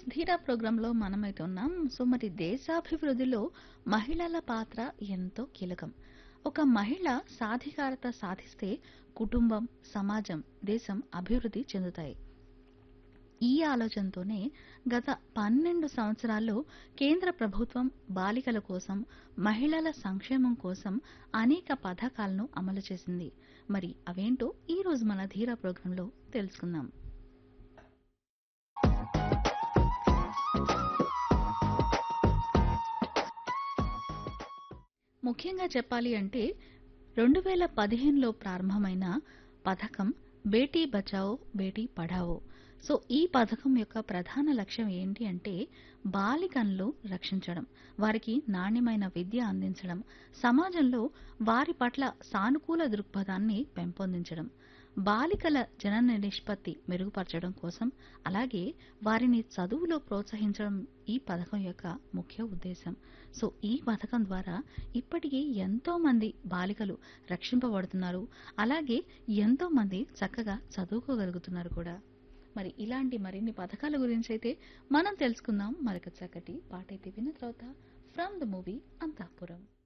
yes ధీరా ప్రోగ్రాంలో మనమైతే ఉన్నాం సో మరి దేశాభివృద్ధిలో మహిళల పాత్ర ఎంతో కీలకం ఒక మహిళ సాధికారత సాధిస్తే కుటుంబం సమాజం దేశం అభివృద్ధి చెందుతాయి ఈ ఆలోచనతోనే గత పన్నెండు సంవత్సరాల్లో కేంద్ర ప్రభుత్వం బాలికల కోసం మహిళల సంక్షేమం కోసం అనేక పథకాలను అమలు చేసింది మరి అవేంటో ఈ రోజు మన ధీరా ప్రోగ్రాంలో తెలుసుకుందాం ముఖ్యంగా చెప్పాలి అంటే రెండు వేల పదిహేనులో ప్రారంభమైన పథకం బేటీ బచావో బేటీ పఢావో సో ఈ పథకం యొక్క ప్రధాన లక్ష్యం ఏంటి అంటే బాలికలను రక్షించడం వారికి నాణ్యమైన విద్య అందించడం సమాజంలో వారి పట్ల సానుకూల దృక్పథాన్ని పెంపొందించడం బాలికల జనన నిష్పత్తి మెరుగుపరచడం కోసం అలాగే వారిని చదువులో ప్రోత్సహించడం ఈ పథకం యొక్క ముఖ్య ఉద్దేశం సో ఈ పథకం ద్వారా ఇప్పటికీ ఎంతో మంది బాలికలు రక్షింపబడుతున్నారు అలాగే ఎంతో మంది చక్కగా చదువుకోగలుగుతున్నారు కూడా మరి ఇలాంటి మరిన్ని పథకాల గురించి అయితే మనం తెలుసుకుందాం మరొక చక్కటి పాట అయితే విన్న తర్వాత ఫ్రమ్ ద మూవీ అంతాపురం